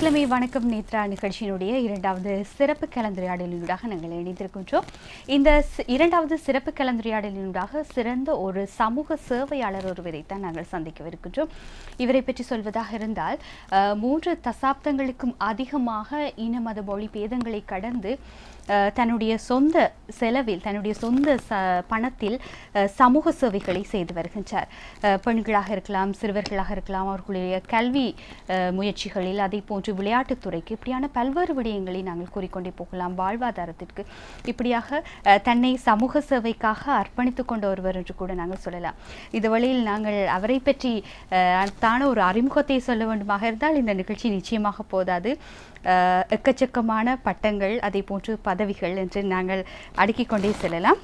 ஞாயிற்றுக்கிழமை வணக்கம் நேத்ரா நிகழ்ச்சியினுடைய இரண்டாவது சிறப்பு கலந்துரையாடலினூடாக நாங்கள் இணைந்திருக்கின்றோம் இந்த சி- இரண்டாவது சிறப்பு கலந்துரையாடலினூடாக சிறந்த ஒரு சமூக சேவையாளர் ஒருவரைத்தான் நாங்கள் சந்திக்கவிருக்கின்றோம் இவரை பற்றி சொல்வதாக இருந்தால் அஹ், மூன்று தசாப்தங்களுக்கும் அதிகமாக இன மத மொழி பேதங்களை கடந்து அஹ், தன்னுடைய சொந்த செலவில் தன்னுடைய சொந்த ச பணத்தில் அஹ், சமூக சேவைகளை செய்து வருகின்றார் அஹ், பெண்களாக இருக்கலாம் சிறுவர்களாக இருக்கலாம் அவர்களுடைய கல்வி அஹ், முயற்சிகளில் அதே போன்று விளையாட்டுத் துறைக்கு இப்படியான பல்வேறு விடயங்களை நாங்கள் கூறிக்கொண்டே போகலாம் வாழ்வாதாரத்திற்கு இப்படியாக அஹ், தன்னை சமூக சேவைக்காக அர்ப்பணித்துக் கொண்ட ஒருவர் என்று கூட நாங்கள் சொல்லலாம் இந்த வழியில் நாங்கள் அவரை பற்றி அஹ், தான ஒரு அறிமுகத்தை சொல்ல வேண்டுமாக இருந்தால் இந்த நிகழ்ச்சி நிச்சயமாக போதாது அஹ், எக்கச்சக்கமான பட்டங்கள் அதே போன்று பதவிகள் என்று நாங்கள் அடுக்கிக் கொண்டே செல்லலாம்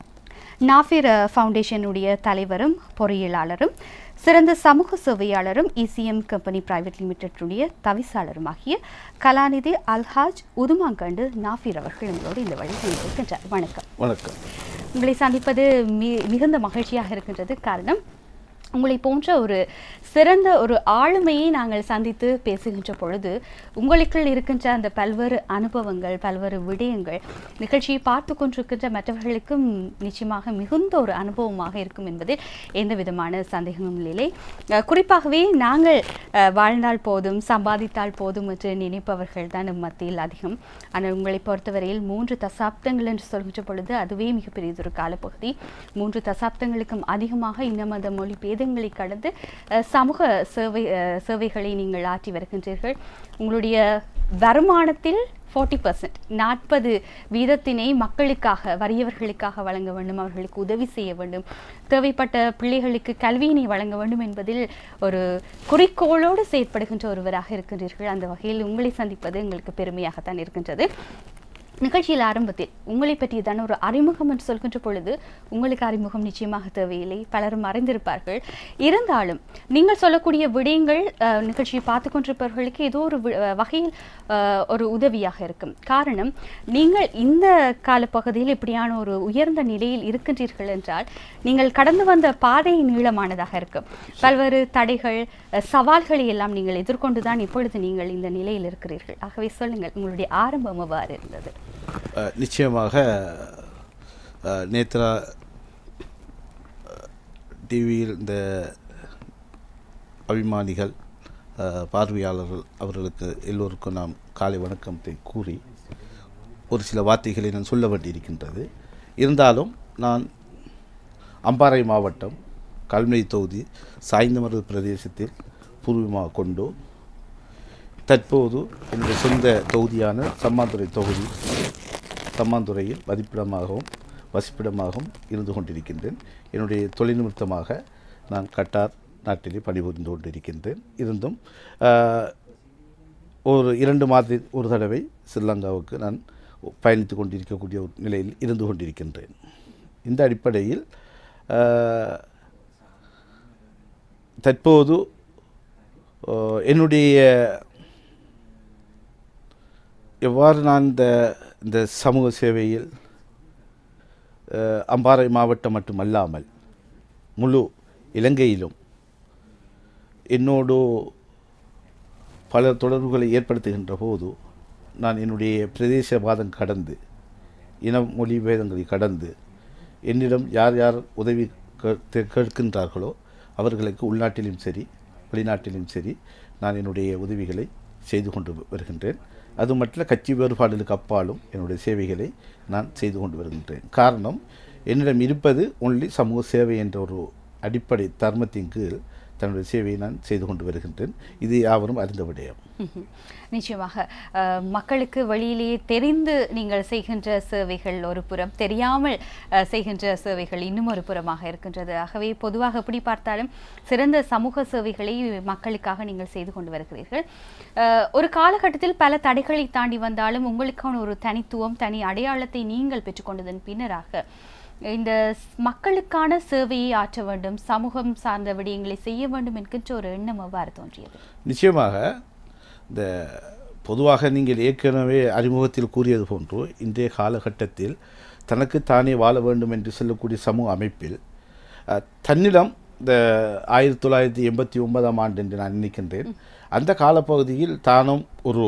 நாஃபிர் அஹ், ஃபவுண்டேஷனுடைய தலைவரும் பொறியியலாளரும் சிறந்த சமூக சேவையாளரும் இசிஎம் கம்பெனி பிரைவேட் லிமிடெட்டுடைய தவிசாளருமாகிய கலாநிதி அல்ஹாஜ் உதுமாங்கண்டு நாஃபிர் அவர்கள் எங்களோடு இந்த வழியில் இருக்கின்றார் வணக்கம் வணக்கம் உங்களை சந்திப்பது மி மிகுந்த மகிழ்ச்சியாக இருக்கின்றது காரணம் உங்களை போன்ற ஒரு சிறந்த ஒரு ஆளுமையை நாங்கள் சந்தித்து பேசுகின்ற பொழுது உங்களுக்குள் இருக்கின்ற அந்த பல்வேறு அனுபவங்கள் பல்வேறு விடயங்கள் நிகழ்ச்சியை பார்த்து கொண்டிருக்கின்ற மற்றவர்களுக்கும் நிச்சயமாக மிகுந்த ஒரு அனுபவமாக இருக்கும் என்பதில் எந்த விதமான சந்தேகமும் இல்லை அஹ், குறிப்பாகவே நாங்கள் அஹ், வாழ்ந்தால் போதும் சம்பாதித்தால் போதும் என்று நினைப்பவர்கள் தான் நம் மத்தியில் அதிகம் ஆனால் உங்களை பொறுத்தவரையில் மூன்று தசாப்தங்கள் என்று சொல்கின்ற பொழுது அதுவே மிகப்பெரியதொரு காலப்பகுதி மூன்று தசாப்தங்களுக்கும் அதிகமாக இன மத மொழி பேதங்களை கடந்து அஹ், சமூக சேவை அஹ், சேவைகளை நீங்கள் ஆற்றி வருகின்றீர்கள் உங்களுடைய வருமானத்தில் ஃபார்ட்டி பர்சன்ட் நாற்பது வீதத்தினை மக்களுக்காக வறியவர்களுக்காக வழங்க வேண்டும் அவர்களுக்கு உதவி செய்ய வேண்டும் தேவைப்பட்ட பிள்ளைகளுக்கு கல்வியினை வழங்க வேண்டும் என்பதில் ஒரு குறிக்கோளோடு செயற்படுகின்ற ஒருவராக இருக்கின்றீர்கள் அந்த வகையில் உங்களை சந்திப்பது எங்களுக்கு பெருமையாகத்தான் இருக்கின்றது நிகழ்ச்சியில் ஆரம்பத்தில் உங்களை பற்றியதான ஒரு அறிமுகம் என்று சொல்கின்ற பொழுது உங்களுக்கு அறிமுகம் நிச்சயமாக தேவையில்லை பலரும் அறிந்திருப்பார்கள் இருந்தாலும் நீங்கள் சொல்லக்கூடிய விடயங்கள் அஹ், நிகழ்ச்சியை பார்த்து கொண்டிருப்பவர்களுக்கு ஏதோ ஒரு வி- அஹ், வகையில் அஹ், ஒரு உதவியாக இருக்கும் காரணம் நீங்கள் இந்த காலப்பகுதியில் இப்படியான ஒரு உயர்ந்த நிலையில் இருக்கின்றீர்கள் என்றால் நீங்கள் கடந்து வந்த பாதை நீளமானதாக இருக்கும் பல்வேறு தடைகள் அஹ், சவால்களை எல்லாம் நீங்கள் எதிர்கொண்டு தான் இப்பொழுது நீங்கள் இந்த நிலையில் இருக்கிறீர்கள் ஆகவே சொல்லுங்கள் உங்களுடைய ஆரம்பம் எவ்வாறு இருந்தது அஹ், நிச்சயமாக அஹ், நேத்ரா டிவியில் இந்த அபிமானிகள் அஹ், பார்வையாளர்கள் அவர்களுக்கு எல்லோருக்கும் நாம் காலை வணக்கத்தை கூறி ஒரு சில வார்த்தைகளை நான் சொல்ல வேண்டியிருக்கின்றது இருந்தாலும் நான் அம்பாறை மாவட்டம் கல்முனை தொகுதி சாய்ந்தமருது பிரதேசத்தில் பூர்வமாக கொண்டு தற்போது என்னுடைய சொந்த தொகுதியான சம்மாந்துறை தொகுதி சம்மாந்துறையில் வதிப்பிடமாகவும் வசிப்பிடமாகவும் இருந்து கொண்டிருக்கின்றேன் என்னுடைய தொழில் நிமித்தமாக நான் கட்டார் நாட்டிலே பணிபுரிந்து கொண்டிருக்கின்றேன் இருந்தும் ஆஹ், ஒரு இரண்டு மாத ஒரு தடவை ஸ்ரீலங்காவுக்கு நான் பயணித்து கொண்டிருக்கக்கூடிய ஒரு நிலையில் இருந்து கொண்டிருக்கின்றேன் இந்த அடிப்படையில் ஆஹ், தற்போது ஆஹ், என்னுடைய எவ்வாறு நான் இந்த இந்த சமூக சேவையில் அஹ், அம்பாறை மாவட்டம் மட்டுமல்லாமல் முழு இலங்கையிலும் என்னோடு பல தொடர்புகளை ஏற்படுத்துகின்ற போது நான் என்னுடைய பிரதேசவாதம் கடந்து இன மொழி பேதங்களை கடந்து என்னிடம் யார் யார் உதவி கே- கேட்கின்றார்களோ அவர்களுக்கு உள்நாட்டிலும் சரி வெளிநாட்டிலும் சரி நான் என்னுடைய உதவிகளை செய்து கொண்டு வருகின்றேன் அது மட்டும் கட்சி வேறுபாடுகளுக்கு அப்பாலும் என்னுடைய சேவைகளை நான் செய்து கொண்டு வருகின்றேன் காரணம் என்னிடம் இருப்பது ஒன்லி சமூக சேவை என்ற ஒரு அடிப்படை தர்மத்தின் கீழ் தன்னுடைய சேவையை நான் செய்து கொண்டு வருகின்றேன் இது யாவரும் அறிந்த விடயம் ம்ஹும். நிச்சயமாக அஹ், மக்களுக்கு வழியிலேயே தெரிந்து நீங்கள் செய்கின்ற சேவைகள் ஒரு புறம் தெரியாமல் அஹ், செய்கின்ற சேவைகள் இன்னும் ஒரு புறமாக இருக்கின்றது ஆகவே பொதுவாக எப்படி பார்த்தாலும் சிறந்த சமூக சேவைகளை மக்களுக்காக நீங்கள் செய்து கொண்டு வருகிறீர்கள் அஹ், ஒரு காலகட்டத்தில் பல தடைகளை தாண்டி வந்தாலும் உங்களுக்கான ஒரு தனித்துவம் தனி அடையாளத்தை நீங்கள் பெற்றுக்கொண்டதன் பின்னராக இந்த ஸ்- மக்களுக்கான சேவையை ஆற்ற வேண்டும் சமூகம் சார்ந்த விடயங்களை செய்ய வேண்டும் என்கின்ற ஒரு எண்ணம் எவ்வாறு தோன்றியது நிச்சயமாக இந்த பொதுவாக நீங்கள் ஏற்கனவே அறிமுகத்தில் கூறியது போன்று இன்றைய காலகட்டத்தில் தனக்கு தானே வாழ வேண்டும் என்று சொல்லக்கூடிய சமூக அமைப்பில் அஹ், தன்னிடம் இந்த ஆயிரத்தி தொள்ளாயிரத்தி எண்பத்தி ஒன்பதாம் ஆண்டு என்று நான் நினைக்கின்றேன் அந்த காலப்பகுதியில் தானும் ஒரு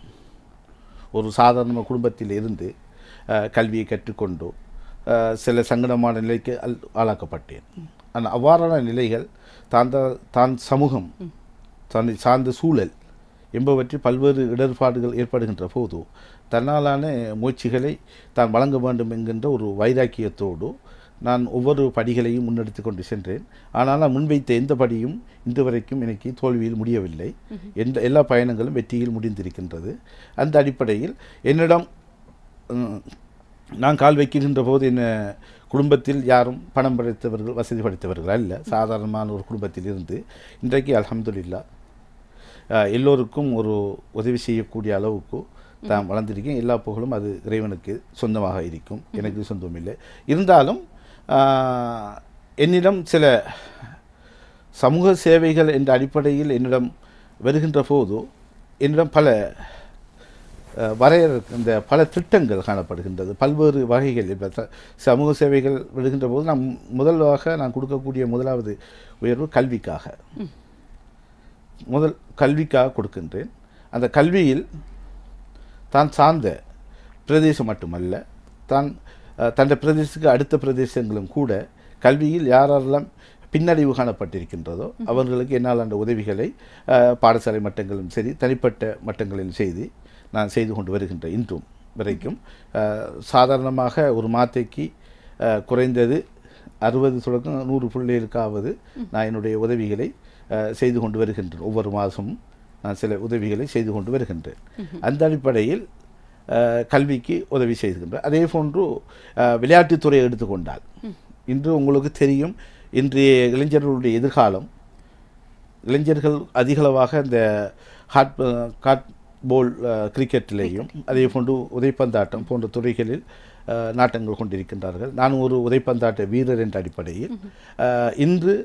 ஒரு சாதாரண குடும்பத்தில் இருந்து அஹ், கல்வியை கற்றுக்கொண்டு அஹ், சில சங்கடமான நிலைக்கு அல் ஆளாக்கப்பட்டேன் ஆனால் அவ்வாறான நிலைகள் தான் தான் தான் சமூகம் தன்னை சார்ந்த சூழல் என்பவற்றில் பல்வேறு இடர்பாடுகள் ஏற்படுகின்ற போது தன்னாலான முயற்சிகளை தான் வழங்க வேண்டும் என்கின்ற ஒரு வைராக்கியத்தோடு நான் ஒவ்வொரு படிகளையும் முன்னெடுத்து கொண்டு சென்றேன் ஆனால் நான் முன்வைத்த எந்த படியும் இன்று வரைக்கும் எனக்கு தோல்வியில் முடியவில்லை எந்த எல்லா பயணங்களும் வெற்றியில் முடிந்திருக்கின்றது அந்த அடிப்படையில் என்னிடம் ம், நான் கால் வைக்கின்ற போது என்ன குடும்பத்தில் யாரும் பணம் படைத்தவர்கள் வசதி படைத்தவர்கள் அல்ல சாதாரணமான ஒரு குடும்பத்தில் இருந்து இன்றைக்கு அல்ஹம்துலில்லா அஹ், எல்லோருக்கும் ஒரு உதவி செய்யக்கூடிய அளவுக்கு தான் வளர்ந்திருக்கேன் எல்லா புகழும் அது இறைவனுக்கு சொந்தமாக இருக்கும் எனக்கு சொந்தம் இல்லை இருந்தாலும் ஆஹ், என்னிடம் சில சமூக சேவைகள் என்ற அடிப்படையில் என்னிடம் வருகின்ற போது என்னிடம் பல அஹ், வரையறை இந்த பல திட்டங்கள் காணப்படுகின்றது பல்வேறு வகைகள் இப்போ த- சமூக சேவைகள் விடுகின்ற போது நான் முதலாக நான் கொடுக்கக்கூடிய முதலாவது உயர்வு கல்விக்காக முதல் கல்விக்காக கொடுக்கின்றேன் அந்த கல்வியில் தான் சார்ந்த பிரதேசம் மட்டுமல்ல தான் அஹ், தன்னுடைய பிரதேசத்துக்கு அடுத்த பிரதேசங்களும் கூட கல்வியில் யாரெல்லாம் பின்னடைவு காணப்பட்டிருக்கின்றதோ அவர்களுக்கு என்னால் அந்த உதவிகளை அஹ், பாடசாலை மட்டங்களும் சரி தனிப்பட்ட மட்டங்களிலும் செய்து நான் செய்து கொண்டு வருகின்றேன் இன்றும் வரைக்கும் அஹ், சாதாரணமாக ஒரு மாத்தைக்கு அஹ், குறைந்தது அறுபது தொடக்கம் நூறு பிள்ளைகளுக்காவது நான் என்னுடைய உதவிகளை அஹ், செய்து கொண்டு வருகின்றேன் ஒவ்வொரு மாதமும் நான் சில உதவிகளை செய்து கொண்டு வருகின்றேன் அந்த அடிப்படையில் அஹ், கல்விக்கு உதவி செய்கின்றேன் அதே போன்று அஹ், விளையாட்டுத்துறையை எடுத்துக்கொண்டால் இன்று உங்களுக்கு தெரியும் இன்றைய இளைஞர்களுடைய எதிர்காலம் இளைஞர்கள் அதிகளவாக இந்த ஹாட் காட் போல் கிரிக்கெட்டிலேயும் அதே போன்று உதைப்பந்தாட்டம் போன்ற துறைகளில் அஹ், நாட்டங்கள் கொண்டிருக்கின்றார்கள் நான் ஒரு உதைப்பந்தாட்ட வீரர் என்ற அடிப்படையில் அஹ், இன்று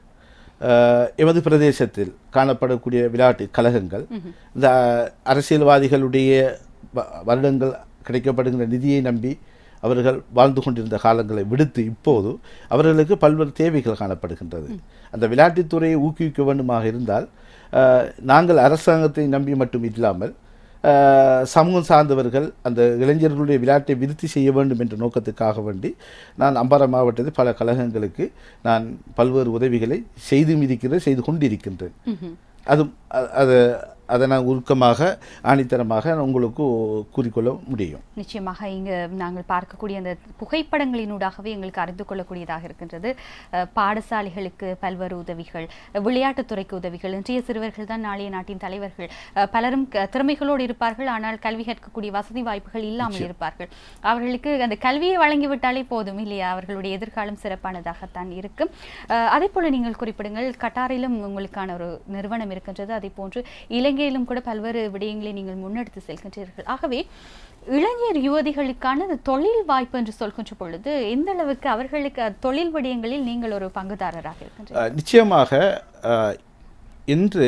அஹ், எமது பிரதேசத்தில் காணப்படக்கூடிய விளையாட்டு கழகங்கள் இந்த அரசியல்வாதிகளுடைய வ- வருடங்கள் கிடைக்கப்படுகின்ற நிதியை நம்பி அவர்கள் வாழ்ந்து கொண்டிருந்த காலங்களை விடுத்து இப்போது அவர்களுக்கு பல்வேறு தேவைகள் காணப்படுகின்றது அந்த விளையாட்டுத்துறையை ஊக்குவிக்க வேண்டுமாக இருந்தால் அஹ், நாங்கள் அரசாங்கத்தை நம்பி மட்டும் இல்லாமல் அஹ், சமூகம் சார்ந்தவர்கள் அந்த இளைஞர்களுடைய விளையாட்டை விருத்தி செய்ய வேண்டும் என்ற நோக்கத்துக்காக வேண்டி நான் அம்பாறை மாவட்டத்தில் பல கழகங்களுக்கு நான் பல்வேறு உதவிகளை செய்து இருக்கிறேன் செய்து கொண்டிருக்கின்றேன் அது அ- அது அதை நான் உருக்கமாக ஆணித்தரமாக உங்களுக்கு கூறிக்கொள்ள முடியும் நிச்சயமாக இங்கு நாங்கள் பார்க்கக்கூடிய அந்த புகைப்படங்களினூடாகவே எங்களுக்கு அறிந்து கொள்ளக்கூடியதாக இருக்கின்றது அஹ், பாடசாலைகளுக்கு பல்வேறு உதவிகள் அஹ், விளையாட்டுத்துறைக்கு உதவிகள் இன்றைய சிறுவர்கள் தான் நாளைய நாட்டின் தலைவர்கள் அஹ், பலரும் க- திறமைகளோடு இருப்பார்கள் ஆனால் கல்வி கற்கக்கூடிய வசதி வாய்ப்புகள் இல்லாமல் இருப்பார்கள் அவர்களுக்கு அந்த கல்வியை வழங்கிவிட்டாலே போதும் இல்லையா அவர்களுடைய எதிர்காலம் சிறப்பானதாகத்தான் இருக்கும் அஹ், அதே போல நீங்கள் குறிப்பிடுங்கள் கட்டாரிலும் உங்களுக்கான ஒரு நிறுவனம் இருக்கின்றது அதே போன்று இலங்கையிலும் கூட பல்வேறு விடயங்களை நீங்கள் முன்னெடுத்து செல்கின்றீர்கள் ஆகவே இளைஞர் யுவதிகளுக்கான இந்த தொழில் வாய்ப்பு என்று சொல்கின்ற பொழுது எந்த அளவுக்கு அவர்களுக்கு அஹ், தொழில் விடயங்களில் நீங்கள் ஒரு பங்குதாரராக இருக்கின்றீர்கள் அஹ், நிச்சயமாக அஹ், இன்று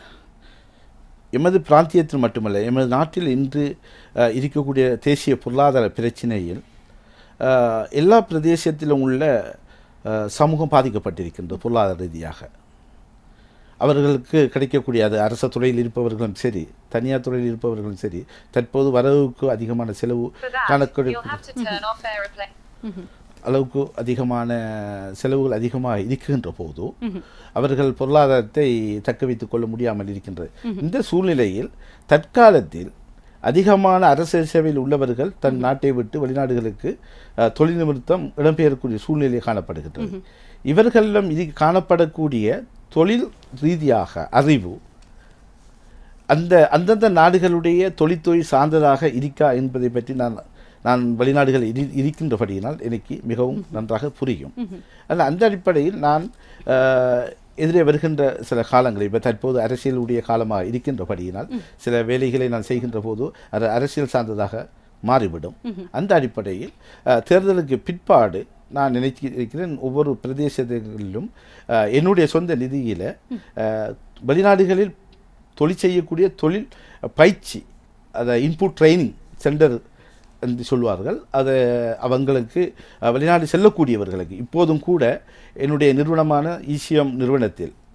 எமது பிராந்தியத்தில் மட்டுமல்ல எமது நாட்டில் இன்று அஹ், இருக்கக்கூடிய தேசிய பொருளாதார பிரச்சினையில் அஹ், எல்லா பிரதேசத்திலும் உள்ள அஹ், சமூகம் பாதிக்கப்பட்டிருக்கின்றது பொருளாதார ரீதியாக அவர்களுக்கு கிடைக்கக்கூடிய அது அரச துறையில் இருப்பவர்களும் சரி தனியார் துறையில் இருப்பவர்களும் சரி தற்போது வரவுக்கு அதிகமான செலவு For that, காணக்கூடிய you'll have to turn off aeroplane. அளவுக்கு அதிகமான செலவுகள் அதிகமாக இருக்கின்ற போது அவர்கள் பொருளாதாரத்தை தக்க வைத்துக் கொள்ள முடியாமல் இருக்கின்றது இந்த சூழ்நிலையில் தற்காலத்தில் அதிகமான அரசு சேவையில் உள்ளவர்கள் தன் நாட்டை விட்டு வெளிநாடுகளுக்கு அஹ், தொழில் நிமித்தம் இடம்பெயரக்கூடிய சூழ்நிலை காணப்படுகின்றது இவர்களிடம் இது காணப்படக்கூடிய தொழில் ரீதியாக அறிவு அந்த அந்தந்த நாடுகளுடைய தொழில்துறை சார்ந்ததாக இருக்கா என்பதை பற்றி நான் நான் வெளிநாடுகள் இரு இருக்கின்றபடியினால் எனக்கு மிகவும் நன்றாக புரியும் ஆனால் அந்த அடிப்படையில் நான் அஹ், எதிரே வருகின்ற சில காலங்கள் இப்போ தற்போது அரசியலுடைய காலமாக இருக்கின்றபடியினால் சில வேலைகளை நான் செய்கின்ற போது அது அரசியல் சார்ந்ததாக மாறிவிடும் அந்த அடிப்படையில் அஹ், தேர்தலுக்கு பிற்பாடு நான் நினைக்கிறேன் ஒவ்வொரு பிரதேசங்களிலும் அஹ், என்னுடைய சொந்த நிதியில் வெளிநாடுகளில் தொழில் செய்யக்கூடிய தொழில் பயிற்சி அதை இன்புட் ட்ரைனிங் சென்டர் என்று சொல்வார்கள் அதை அவங்களுக்கு அஹ், வெளிநாடு செல்லக்கூடியவர்களுக்கு இப்போதும் கூட என்னுடைய நிறுவனமான ஈசிஎம் நிறுவனத்தில்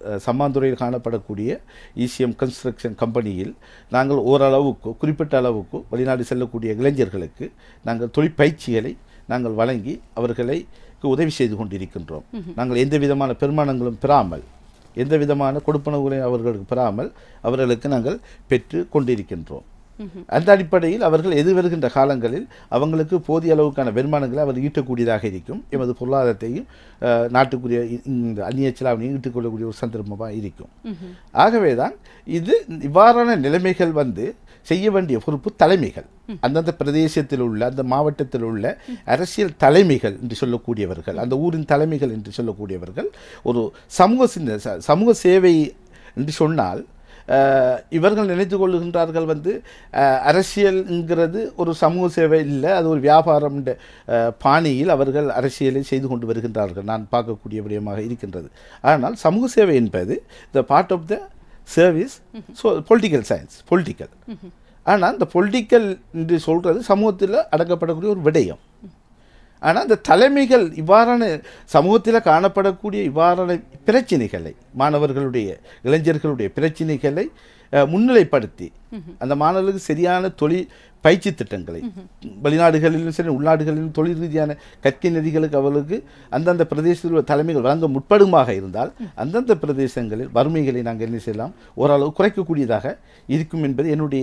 அஹ், சம்மாந்துறையில் காணப்படக்கூடிய இசிஎம் கன்ஸ்ட்ரக்ஷன் கம்பெனியில் நாங்கள் ஓரளவுக்கு குறிப்பிட்ட அளவுக்கு வெளிநாடு செல்லக்கூடிய இளைஞர்களுக்கு நாங்கள் தொழிற்பயிற்சிகளை நாங்கள் வழங்கி அவர்களை உதவி செய்து கொண்டிருக்கின்றோம் நாங்கள் எந்த விதமான பெருமானங்களும் பெறாமல் எந்த விதமான கொடுப்பனவுகளையும் அவர்களுக்கு பெறாமல் அவர்களுக்கு நாங்கள் பெற்று கொண்டிருக்கின்றோம் அந்த அடிப்படையில் அவர்கள் எதிர்வருகின்ற காலங்களில் அவங்களுக்கு போதிய அளவுக்கான வருமானங்களை அவர் ஈட்டக்கூடியதாக இருக்கும் எமது பொருளாதாரத்தையும் அஹ், நாட்டுக்குரிய இ- இந்த அந்நிய செலாவணியும் ஈட்டுக்கொள்ளக்கூடிய ஒரு சந்தர்ப்பமாக இருக்கும் ஆகவே தான் இது இவ்வாறான நிலைமைகள் வந்து செய்ய வேண்டிய பொறுப்பு தலைமைகள் அந்தந்த பிரதேசத்தில் உள்ள அந்த மாவட்டத்தில் உள்ள அரசியல் தலைமைகள் என்று சொல்லக்கூடியவர்கள் அந்த ஊரின் தலைமைகள் என்று சொல்லக்கூடியவர்கள் ஒரு சமூக சிந்த ச- சமூக சேவை என்று சொன்னால் அஹ், இவர்கள் நினைத்து கொள்ளுகின்றார்கள் வந்து அஹ், அரசியல்ங்கிறது ஒரு சமூக சேவை இல்லை அது ஒரு வியாபாரம் என்ற, அஹ், பாணியில் அவர்கள் அரசியலை செய்து கொண்டு வருகின்றார்கள் நான் பார்க்கக்கூடிய விடயமாக இருக்கின்றது ஆனால் சமூக சேவை என்பது the part of the service so political science political ஆனால் இந்த பொலிட்டிக்கல் என்று சொல்கிறது சமூகத்தில் அடக்கப்படக்கூடிய ஒரு விடயம் ஆனால் இந்த தலைமைகள் இவ்வாறான சமூகத்தில் காணப்படக்கூடிய இவ்வாறான பிரச்சனைகளை மாணவர்களுடைய இளைஞர்களுடைய பிரச்சனைகளை அஹ், முன்னிலைப்படுத்தி அந்த மாணவர்களுக்கு சரியான தொழில் பயிற்சி திட்டங்களை வெளிநாடுகளிலும் சரி உள்நாடுகளிலும் தொழில் ரீதியான கற்கை நெறிகளுக்கு அவர்களுக்கு அந்தந்த பிரதேசத்தில் உள்ள தலைமைகள் வழங்க முற்படுமாக இருந்தால் அந்தந்த பிரதேசங்களில் வறுமைகளை நாங்கள் என்ன செய்யலாம் ஓரளவு குறைக்கக்கூடியதாக இருக்கும் என்பது என்னுடைய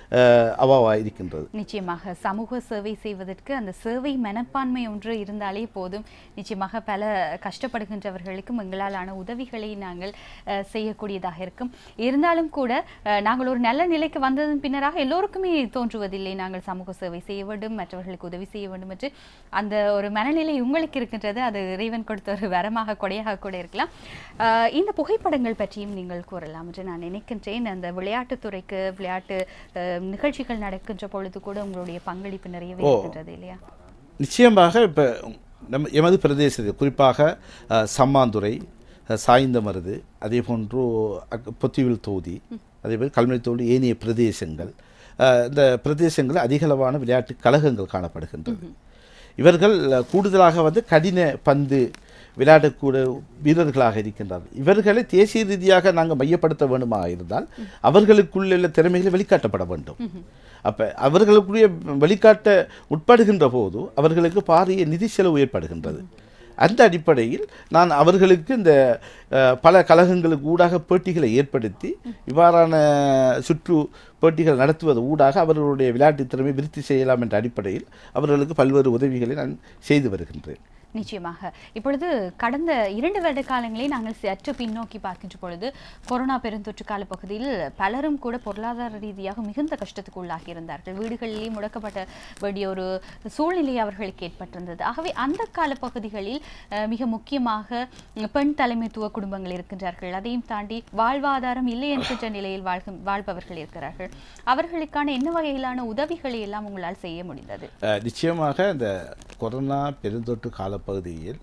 அவாவாக இருக்கின்றது நிச்சயமாக சமூக சேவை செய்வதற்கு அந்த சேவை மனப்பான்மை ஒன்று இருந்தாலே போதும் நிச்சயமாக பல கஷ்டப்படுகின்றவர்களுக்கும் எங்களாலான உதவிகளை நாங்கள் அஹ், செய்யக்கூடியதாக இருக்கும் இருந்தாலும் கூட அஹ், நாங்கள் ஒரு நல்ல நிலைக்கு வந்ததன் பின்னராக எல்லோருக்குமே தோன்றுவதில்லை நாங்கள் சமூக சேவை செய்ய வேண்டும் மற்றவர்களுக்கு உதவி செய்ய வேண்டும் என்று அந்த ஒரு மனநிலை உங்களுக்கு இருக்கின்றது அது இறைவன் கொடுத்த ஒரு வரமாக கொடையாக கூட இருக்கலாம் அஹ், இந்த புகைப்படங்கள் பற்றியும் நீங்கள் கூறலாம் என்று நான் நினைக்கின்றேன் அந்த விளையாட்டுத் துறைக்கு விளையாட்டு அஹ், நிகழ்ச்சிகள் நடக்கின்ற பொழுது கூட உங்களுடைய பங்களிப்பு நிறையவே ஓ. இருக்கின்றது இல்லையா நிச்சயமாக இப்போ நம்ம எமது பிரதேசத்தில் குறிப்பாக அஹ், சம்மாந்துறை அஹ், சாய்ந்தமருது அதே போன்று அக்- பொத்திவில் தொகுதி அதே போல் கல்முனை தொகுதி ஏனைய பிரதேசங்கள் அஹ், இந்த பிரதேசங்களில் அதிகளவான விளையாட்டு கழகங்கள் காணப்படுகின்றது இவர்கள் அஹ், கூடுதலாக வந்து கடின பந்து விளையாடக்கூட வீரர்களாக இருக்கின்றார்கள் இவர்களை தேசிய ரீதியாக நாங்கள் மையப்படுத்த வேண்டுமாக இருந்தால் அவர்களுக்குள்ள திறமைகளை வெளிக்காட்டப்பட வேண்டும் அப்போ அவர்களுக்குரிய வெளிக்காட்ட உட்படுகின்ற போது அவர்களுக்கு பாரிய நிதி செலவு ஏற்படுகின்றது அந்த அடிப்படையில் நான் அவர்களுக்கு இந்த அஹ், பல கழகங்களுக்கு ஊடாக போட்டிகளை ஏற்படுத்தி இவ்வாறான சுற்று போட்டிகள் நடத்துவது ஊடாக அவர்களுடைய விளையாட்டு திறமை விருத்தி செய்யலாம் என்ற அடிப்படையில் அவர்களுக்கு பல்வேறு உதவிகளை நான் செய்து வருகின்றேன் நிச்சயமாக இப்பொழுது கடந்த இரண்டு வருட காலங்களை நாங்கள் சற்று பின்னோக்கி பார்க்கின்ற பொழுது கொரோனா பெருந்தொற்று கால பகுதியில் பலரும் கூட பொருளாதார ரீதியாக மிகுந்த கஷ்டத்துக்கு உள்ளாகி இருந்தார்கள் வீடுகளிலேயே முடக்கப்பட்ட வேண்டிய ஒரு சூழ்நிலை அவர்களுக்கு ஏற்பட்டிருந்தது ஆகவே அந்த கால பகுதிகளில் அஹ், மிக முக்கியமாக உம், பெண் தலைமைத்துவ குடும்பங்கள் இருக்கின்றார்கள் அதையும் தாண்டி வாழ்வாதாரம் இல்லை என்கின்ற நிலையில் வாழ்கும் வாழ்பவர்கள் இருக்கிறார்கள் அவர்களுக்கான என்ன வகையிலான உதவிகளை எல்லாம் உங்களால் செய்ய முடிந்தது அஹ், நிச்சயமாக இந்த கொரோனா பெருந்தொற்று காலப்பகுதியில்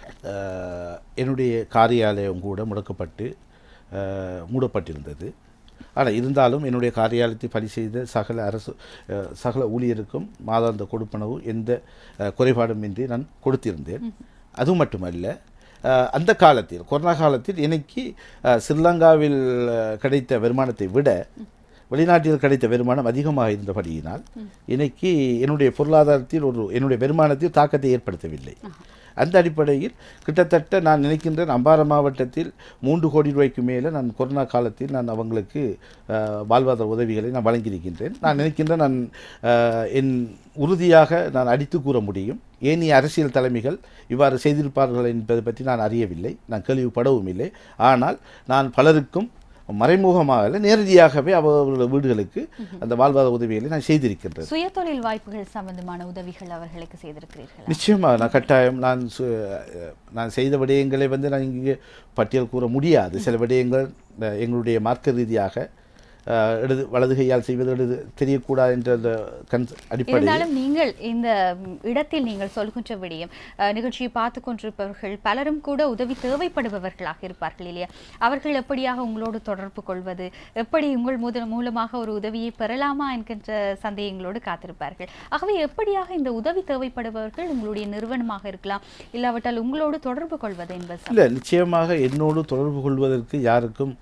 அஹ், என்னுடைய காரியாலயம் கூட முடக்கப்பட்டு அஹ், மூடப்பட்டிருந்தது ஆனால் இருந்தாலும் என்னுடைய காரியாலயத்தை பணி செய்த சகல அரசு அஹ், சகல ஊழியருக்கும் மாதாந்த கொடுப்பனவு எந்த அஹ், குறைபாடுமின்றி நான் கொடுத்திருந்தேன் அது மட்டுமல்ல அஹ், அந்த காலத்தில் கொரோனா காலத்தில் எனக்கு அஹ், ஸ்ரீலங்காவில் அஹ், கிடைத்த வருமானத்தை விட வெளிநாட்டில் கிடைத்த வருமானம் அதிகமாக இருந்தபடியினால் எனக்கு என்னுடைய பொருளாதாரத்தில் ஒரு என்னுடைய வருமானத்தில் தாக்கத்தை ஏற்படுத்தவில்லை அந்த அடிப்படையில் கிட்டத்தட்ட நான் நினைக்கின்றேன் அம்பாறை மாவட்டத்தில் மூன்று கோடி ரூபாய்க்கு மேலே நான் கொரோனா காலத்தில் நான் அவங்களுக்கு அஹ், வாழ்வாதார உதவிகளை நான் வழங்கியிருக்கின்றேன் நான் நினைக்கின்றேன் நான் அஹ், என் உறுதியாக நான் அடித்து கூற முடியும் ஏனைய அரசியல் தலைமைகள் இவ்வாறு செய்திருப்பார்கள் என்பதை பற்றி நான் அறியவில்லை நான் கேள்விப்படவும் இல்லை ஆனால் நான் பலருக்கும் மறைமுகமாக இல்லை, நேரடியாகவே அவர்களுடைய வீடுகளுக்கு அந்த வாழ்வாதார உதவிகளை நான் செய்திருக்கின்றேன் சுயதொழில் வாய்ப்புகள் சம்பந்தமான உதவிகள் அவர்களுக்கு செய்திருக்கிறீர்களா நிச்சயமாக நான் கட்டாயம் நான் சு- அஹ் நான் செய்த விடயங்களை வந்து நான் இங்கே பட்டியல் கூற முடியாது சில விடயங்கள் அஹ், எங்களுடைய மார்க்க ரீதியாக அஹ், இடது வலது கையால் செய்வது இடது தெரியக்கூடாது என்ற அந்த கன் அடிப்படையில் இருந்தாலும் நீங்கள் இந்த ம், இடத்தில் நீங்கள் சொல்கின்ற விடயம் அஹ், நிகழ்ச்சியை பார்த்து கொண்டிருப்பவர்கள் பலரும் கூட உதவி தேவைப்படுபவர்களாக இருப்பார்கள் இல்லையா அவர்கள் எப்படியாக உங்களோடு தொடர்பு கொள்வது எப்படி உங்கள் முதல் மூலமாக ஒரு உதவியை பெறலாமா என்கின்ற சந்தேகங்களோடு காத்திருப்பார்கள் ஆகவே எப்படியாக இந்த உதவி தேவைப்படுபவர்கள் உங்களுடைய நிறுவனமாக இருக்கலாம் இல்லாவிட்டால் உங்களோடு தொடர்பு கொள்வது என்பது இல்லை நிச்சயமாக என்னோடு தொடர்பு கொள்வதற்கு யாருக்கும்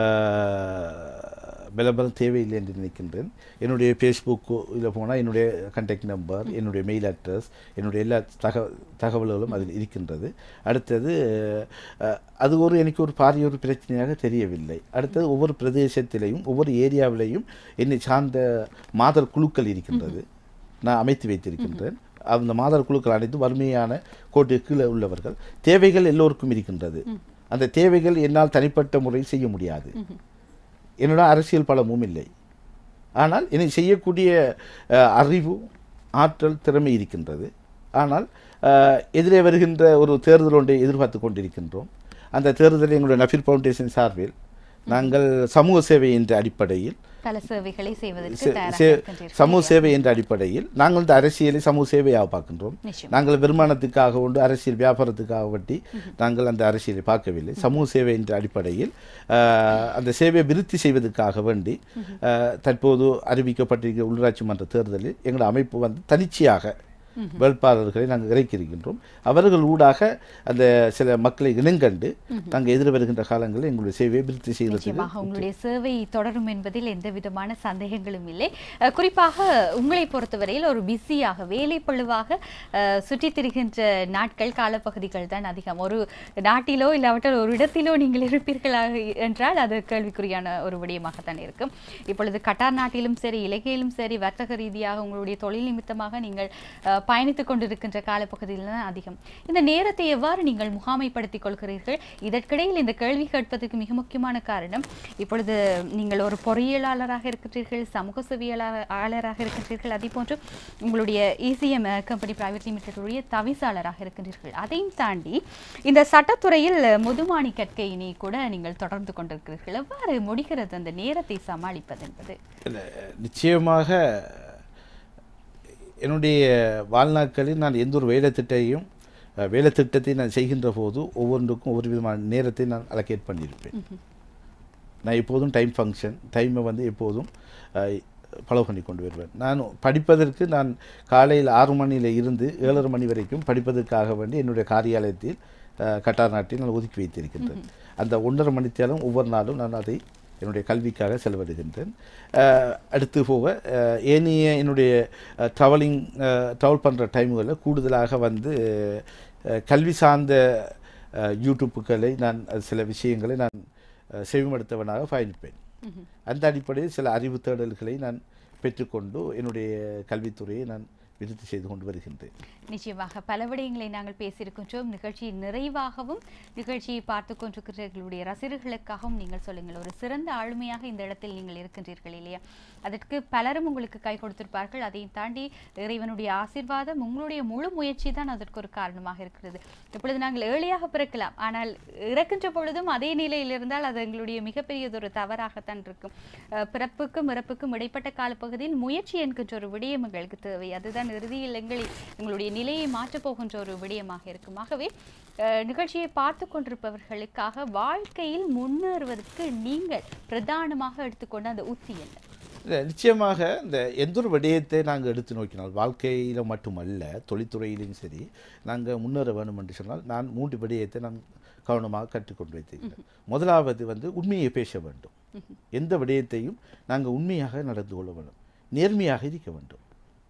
விளம்பரம் தேவையில்லை என்று நினைக்கின்றேன் என்னுடைய ஃபேஸ்புக்கு இதில் போனால் என்னுடைய கான்டாக்ட் நம்பர் என்னுடைய மெயில் அட்ரஸ் என்னுடைய எல்லா தக தகவல்களும் அதில் இருக்கின்றது அடுத்தது அஹ், அது ஒரு எனக்கு ஒரு பாரிய ஒரு பிரச்சனையாக தெரியவில்லை அடுத்தது ஒவ்வொரு பிரதேசத்திலையும் ஒவ்வொரு ஏரியாவிலையும் என்னை சார்ந்த மாதர் குழுக்கள் இருக்கின்றது நான் அமைத்து வைத்திருக்கின்றேன் அந்த மாதர் குழுக்கள் அனைத்தும் வறுமையான கோட்டு கீழே உள்ளவர்கள் தேவைகள் எல்லோருக்கும் இருக்கின்றது அந்த தேவைகள் என்னால் தனிப்பட்ட முறையில் செய்ய முடியாது என்னோட அரசியல் பலமும் இல்லை ஆனால் என்னை செய்யக்கூடிய அஹ், அறிவு ஆற்றல் திறமை இருக்கின்றது ஆனால் அஹ், எதிரே வருகின்ற ஒரு தேர்தல் ஒன்றை எதிர்பார்த்து கொண்டிருக்கின்றோம் அந்த தேர்தலில் எங்களுடைய நஃபீர் ஃபவுண்டேஷன் சார்பில் நாங்கள் சமூக சேவை என்ற அடிப்படையில் பல சேவைகளை செய்வதற்கு சே- தயாராக சே- இருக்கின்றீர்கள் சமூக சேவை என்ற அடிப்படையில் நாங்கள் இந்த அரசியலை சமூக சேவையாக பார்க்கின்றோம் நிச்சயம் நாங்கள் வருமானத்துக்காக உண்டு அரசியல் வியாபாரத்துக்காக வட்டி நாங்கள் அந்த அரசியலை பார்க்கவில்லை சமூக சேவை என்ற அடிப்படையில் ஆஹ், அந்த சேவையை விருத்தி செய்வதற்காக வேண்டி ஆஹ், தற்போது அறிவிக்கப்பட்டிருக்கிற உள்ளாட்சி மன்ற தேர்தலில் எங்கள் அமைப்பு வந்து தனிச்சையாக வேட்பாளர்களை நாங்கள் இறக்கியிருக்கின்றோம் அவர்கள் ஊடாக அந்த சில மக்களை இனங்கண்டு நாங்கள் எதிர் வருகின்ற காலங்களில் எங்களுடைய சேவையை விருத்தி செய்வதற்கு நிச்சயமாக உங்களுடைய சேவை தொடரும் என்பதில் எந்த விதமான சந்தேகங்களும் இல்லை அஹ், குறிப்பாக உங்களை பொறுத்தவரையில் ஒரு பிஸியாக வேலை பழுவாக அஹ், சுற்றித் திரிகின்ற நாட்கள் காலப்பகுதிகள் தான் அதிகம் ஒரு நாட்டிலோ இல்லாவிட்டால் ஒரு இடத்திலோ நீங்கள் இருப்பீர்களாக என்றால் அது கேள்விக்குறியான ஒரு விடயமாகத்தான் இருக்கும் இப்பொழுது கட்டார் நாட்டிலும் சரி இலங்கையிலும் சரி வர்த்தக ரீதியாக உங்களுடைய தொழில் நிமித்தமாக நீங்கள் அஹ், பயணித்துக் கொண்டிருக்கின்ற காலப்பகுதியில் தான் அதிகம் இந்த நேரத்தை எவ்வாறு நீங்கள் முகாமைப்படுத்திக் கொள்கிறீர்கள் இதற்கிடையில் இந்த கேள்வி கேட்பதற்கு மிக முக்கியமான காரணம் இப்பொழுது நீங்கள் ஒரு பொறியியலாளராக இருக்கின்றீர்கள் சமூக சேவையாளராக இருக்கின்றீர்கள் அதே போன்று உங்களுடைய இசிஎம் கம்பெனி பிரைவேட் லிமிடெடுடைய தவிசாளராக இருக்கின்றீர்கள் அதையும் தாண்டி இந்த சட்டத்துறையில் முதுமானி கற்கையினை கூட நீங்கள் தொடர்ந்து கொண்டிருக்கிறீர்கள் எவ்வாறு முடிகிறது அந்த நேரத்தை சமாளிப்பது என்பது இல்லை, நிச்சயமாக என்னுடைய வாழ்நாட்களில் நான் எந்த ஒரு வேலை திட்டையும் அஹ், வேலை திட்டத்தை நான் செய்கின்ற போது ஒவ்வொன்றுக்கும் ஒவ்வொரு விதமான நேரத்தை நான் அலோகேட் பண்ணியிருப்பேன் நான் எப்போதும் டைம் ஃபங்க்ஷன் டைமை வந்து எப்போதும் ஃபாலோ பண்ணி கொண்டு வருவேன் நான் படிப்பதற்கு நான் காலையில் ஆறு மணியில் இருந்து ஏழரை மணி வரைக்கும் படிப்பதற்காக வேண்டி என்னுடைய காரியாலயத்தில் அஹ், கட்டார் நாட்டில் நான் ஒதுக்கி வைத்திருக்கின்றேன் அந்த ஒன்றரை மணித்தேரம் ஒவ்வொரு நாளும் நான் அதை என்னுடைய கல்விக்காக செலவிடுகின்றேன் அஹ், அடுத்து போக அஹ், ஏனைய என்னுடைய ட்ராவலிங் ட்ராவல் பண்ணுற டைமுகளில் கூடுதலாக வந்து அஹ், கல்வி சார்ந்த அஹ், யூடியூப்புகளை நான் அது சில விஷயங்களை நான் அஹ், செவிமடுத்தவனாக பயணிப்பேன் அந்த அடிப்படையில் சில அறிவு தேடல்களை நான் பெற்றுக்கொண்டு என்னுடைய கல்வித்துறையை நான் விருத்தி செய்து கொண்டு வருகின்றேன் நிச்சயமாக பல விடயங்களை நாங்கள் பேசியிருக்கின்றோம் நிகழ்ச்சி நிறைவாகவும் நிகழ்ச்சியை பார்த்து கொண்டிருக்கிறவர்களுடைய ரசிகர்களுக்காகவும் நீங்கள் சொல்லுங்கள் ஒரு சிறந்த ஆளுமையாக இந்த இடத்தில் நீங்கள் இருக்கின்றீர்கள் இல்லையா அதற்கு பலரும் உங்களுக்கு கை கொடுத்திருப்பார்கள் அதையும் தாண்டி இறைவனுடைய ஆசீர்வாதம் உங்களுடைய முழு முயற்சி தான் அதற்கு ஒரு காரணமாக இருக்கிறது இப்பொழுது நாங்கள் ஏழையாக பிறக்கலாம் ஆனால் இறக்கின்ற பொழுதும் அதே நிலையில் இருந்தால் அது எங்களுடைய மிகப்பெரியதொரு தவறாகத்தான் இருக்கும் அஹ் பிறப்புக்கும் இறப்புக்கும் இடைப்பட்ட காலப்பகுதியில் முயற்சி என்கின்ற ஒரு விடயம் எங்களுக்கு தேவை அதுதான் இறுதியில் எங்களை எங்களுடைய நிலையை மாற்றப் போகின்ற ஒரு விடயமாக இருக்கும் ஆகவே அஹ் நிகழ்ச்சியை பார்த்து கொண்டிருப்பவர்களுக்காக வாழ்க்கையில் முன்னேறுவதற்கு நீங்கள் பிரதானமாக எடுத்துக்கொண்ட அந்த உத்தி என்ன இல்லை, நிச்சயமாக இந்த எந்த ஒரு விடயத்தை நாங்கள் எடுத்து நோக்கினால் வாழ்க்கையில் மட்டுமல்ல தொழில்துறையிலும் சரி நாங்கள் முன்னேற வேண்டும் என்று சொன்னால் நான் மூன்று விடயத்தை நான் கவனமாக கற்றுக்கொண்டு வைத்திருக்கிறேன் முதலாவது வந்து உண்மையை பேச வேண்டும் எந்த விடயத்தையும் நாங்கள் உண்மையாக நடந்து கொள்ள வேண்டும் நேர்மையாக இருக்க வேண்டும்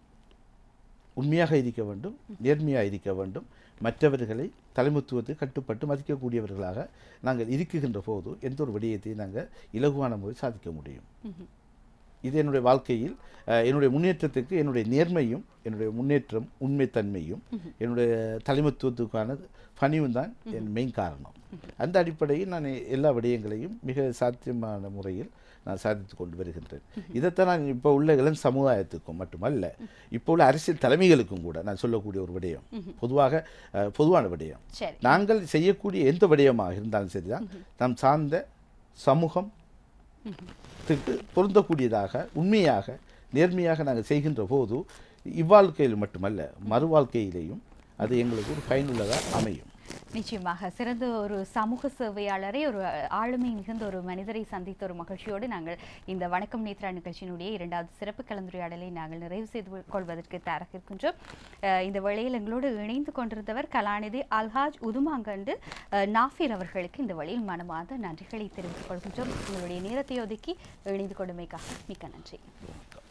உண்மையாக இருக்க வேண்டும் நேர்மையாக இருக்க வேண்டும் மற்றவர்களை தலைமுத்துவத்தை கட்டுப்பட்டு மதிக்கக்கூடியவர்களாக நாங்கள் இருக்குகின்ற போது எந்த ஒரு விடயத்தையும் நாங்கள் இலகுவான முறை சாதிக்க முடியும் இது என்னுடைய வாழ்க்கையில் அஹ், என்னுடைய முன்னேற்றத்துக்கு என்னுடைய நேர்மையும் என்னுடைய முன்னேற்றம் உண்மைத்தன்மையும் என்னுடைய தலைமத்துவத்துக்கான பணிவும் தான் என் மெயின் காரணம் அந்த அடிப்படையில் நான் எல்லா விடயங்களையும் மிக சாத்தியமான முறையில் நான் சாதித்து கொண்டு வருகின்றேன் இதைத்தான் நான் இப்போ உள்ள இளம் சமுதாயத்துக்கும் மட்டுமல்ல இப்போ உள்ள அரசியல் தலைமைகளுக்கும் கூட நான் சொல்லக்கூடிய ஒரு விடயம் பொதுவாக அஹ், பொதுவான விடயம் சரி நாங்கள் செய்யக்கூடிய எந்த விடயமாக இருந்தாலும் சரிதான் நாம் சார்ந்த சமூகம் பொருந்தக்கூடியதாக உண்மையாக நேர்மையாக நாங்கள் செய்கின்ற போது இவ்வாழ்க்கையில் மட்டுமல்ல மறு வாழ்க்கையிலேயும் அது எங்களுக்கு ஒரு பயனுள்ளதாக அமையும் நிச்சயமாக சிறந்த ஒரு சமூக சேவையாளரை ஒரு ஆளுமை மிகுந்த ஒரு மனிதரை சந்தித்த ஒரு மகிழ்ச்சியோடு நாங்கள் இந்த வணக்கம் நேத்ரா நிகழ்ச்சியினுடைய இரண்டாவது சிறப்பு கலந்துரையாடலை நாங்கள் நிறைவு செய்து கொள்வதற்கு தயாராக இருக்கின்றோம் அஹ் இந்த வேளையில் எங்களோடு இணைந்து கொண்டிருந்தவர் கலாநிதி அல்ஹாஜ் உதுமாங்கண்டு அஹ் நாஃபீர் அவர்களுக்கு இந்த வழியில் மனமார்ந்த நன்றிகளை தெரிவித்துக் கொள்கின்றோம் உங்களுடைய நேரத்தை ஒதுக்கி இணைந்து கொண்டமைக்காக மிக்க நன்றி